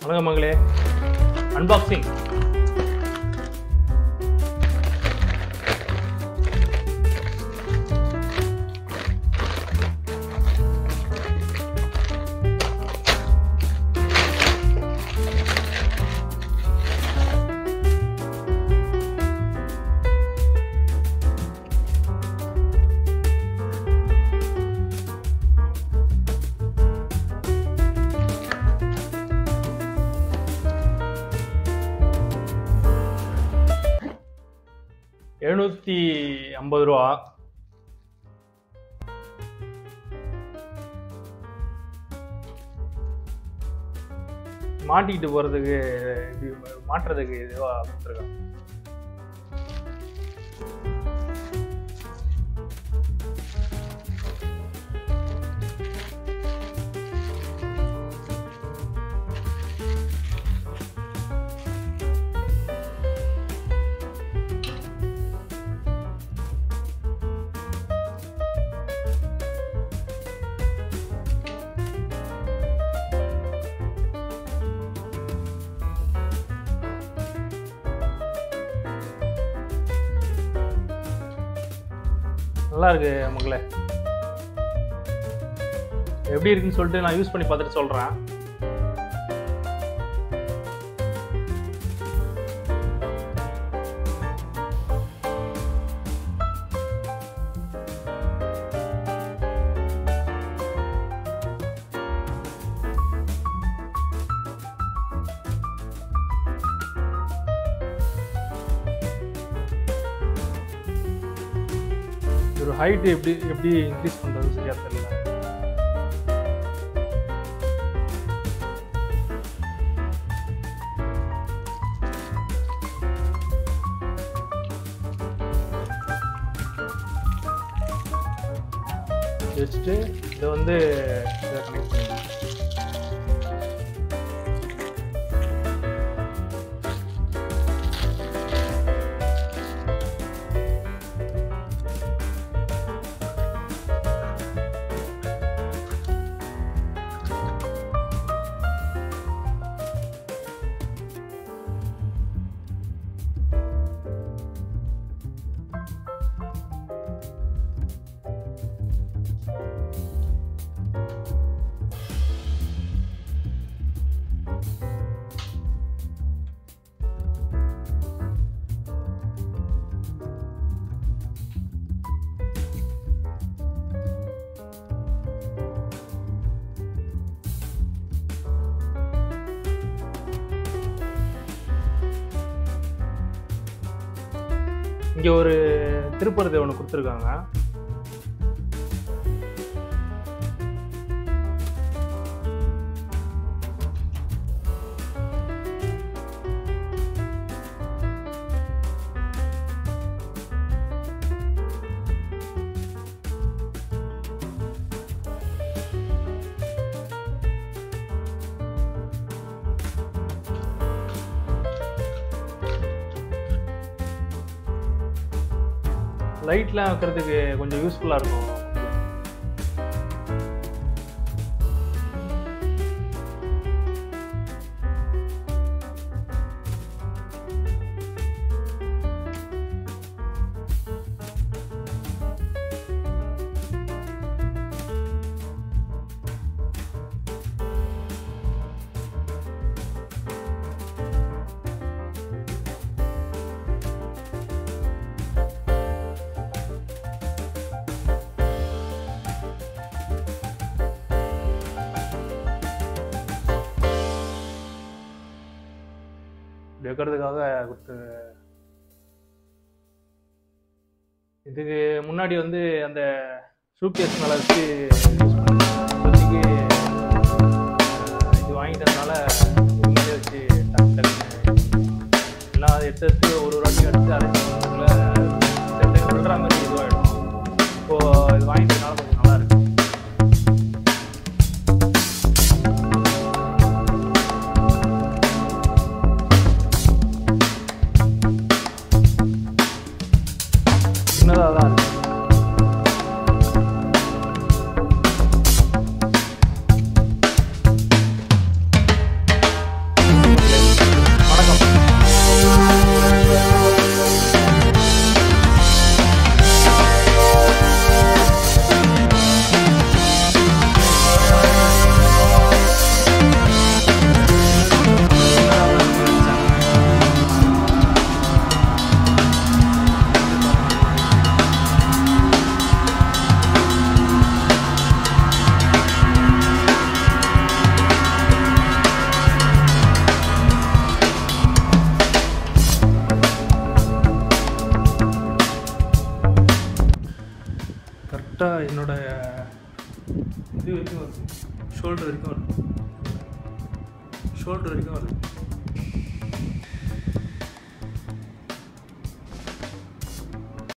வணக்கம் மகளே அன்பாக்சிங் எழுநூத்தி ஐம்பது ரூபா மாட்டிக்கிட்டு போறதுக்கு இது மாட்டுறதுக்கு இதுவா கொடுத்துருக்காங்க நல்லா இருக்கு மகளே எப்படி இருக்குன்னு சொல்லிட்டு நான் யூஸ் பண்ணி பார்த்துட்டு சொல்றேன் ஒரு ஹைட் எப்படி எப்படி இன்க்ரீஸ் பண்றது சரியா தெரியல இது வச்சுட்டு இதை வந்து இதை கனெக்ட் பண்ணிடலாம் இங்க ஒரு திருப்பதி ஒன்று கொடுத்துருக்காங்க லைட்லாம் வைக்கிறதுக்கு கொஞ்சம் யூஸ்ஃபுல்லாக இருக்கும் இப்படி வைக்கிறதுக்காக கொடுத்து இதுக்கு முன்னாடி வந்து அந்த சூட்கேஸ் மேலே வச்சு யூஸ் பண்ணேன் இப்போதைக்கு அஹ், இது வாங்கிட்டதுனால இங்கே வச்சு டக்கு டக்குன்னு எல்லாம் அதை எடுத்து எடுத்து ஒரு ஒரு வாட்டி எடுத்து அரைச்சி பண்ணுறதுக்குள்ள விழுற மாதிரி இதுவாகிடும் இப்போ இது வாங்கிட்டதுனால கொஞ்சம் நல்லா இருக்கு சின்னதாக தான் இருக்கு கரெக்டாக என்னோட இது வரைக்கும் வருது ஷோல்டர் வரைக்கும் வருது ஷோல்டர் வரைக்கும் வருது